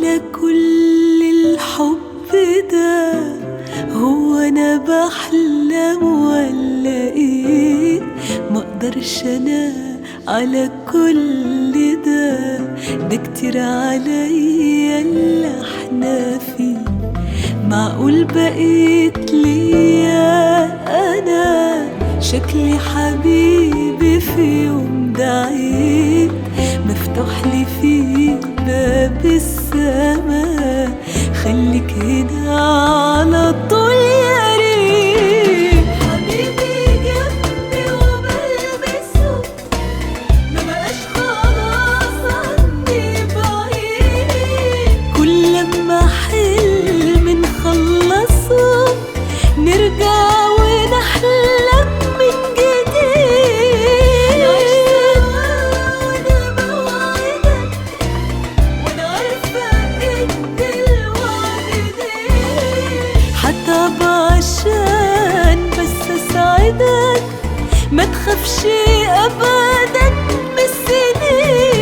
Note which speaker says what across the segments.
Speaker 1: معقولة كل الحب ده هو انا بحلم ولا ايه مقدرش انا على كل ده ده كتير عليا اللي احنا فيه معقول بقيت ليا انا شكلي حبيبي في يوم دعيت مفتوح لي فيه باب السما خليك هنا على طول يا ريت حبيبي جنبي وبلمسه ما بقاش خلاص عني بعيد كل لما حلم نخلصه نرجع ونحلم من جديد نعيش سوا وانا بوعدك وانا عارفه ان الوعد ده حتى عشان بس اساعدك ما تخافش ابدا من السنين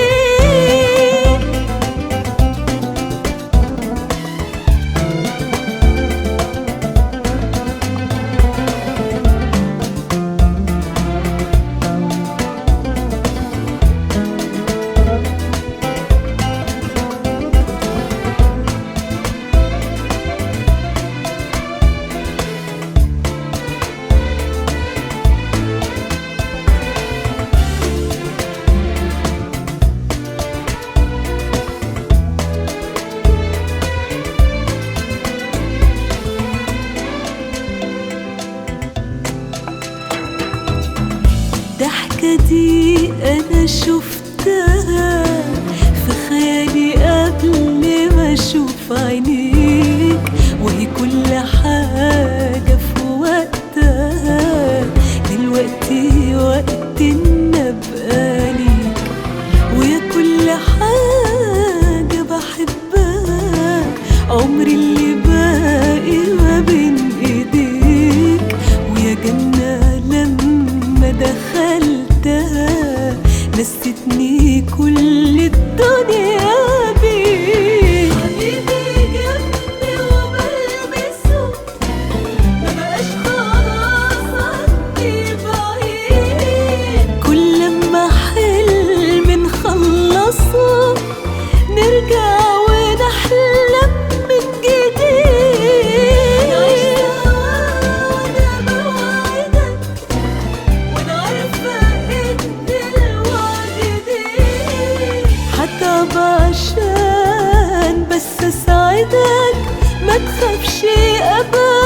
Speaker 1: الضحكة دي أنا شفتها في خيالي قبل ما أشوف عينيك وهي كل حاجة في وقتها دلوقتي وقت إن أبقى ليك ويا كل حاجة بحبها عمري اللي باقي ما بين ايديك ويا جنة لما دخلتها نستني كل الدنيا بيك حبيبي جنبي وبلمسه ما بقاش خلاص عني بعيد كل لما حلم نخلصه نرجع ونحلم من جديد نعيش سوا وانا بوعدك وانا عارفه ان الوعد ده حتى عشان بس اساعدك ما تخافش ابدا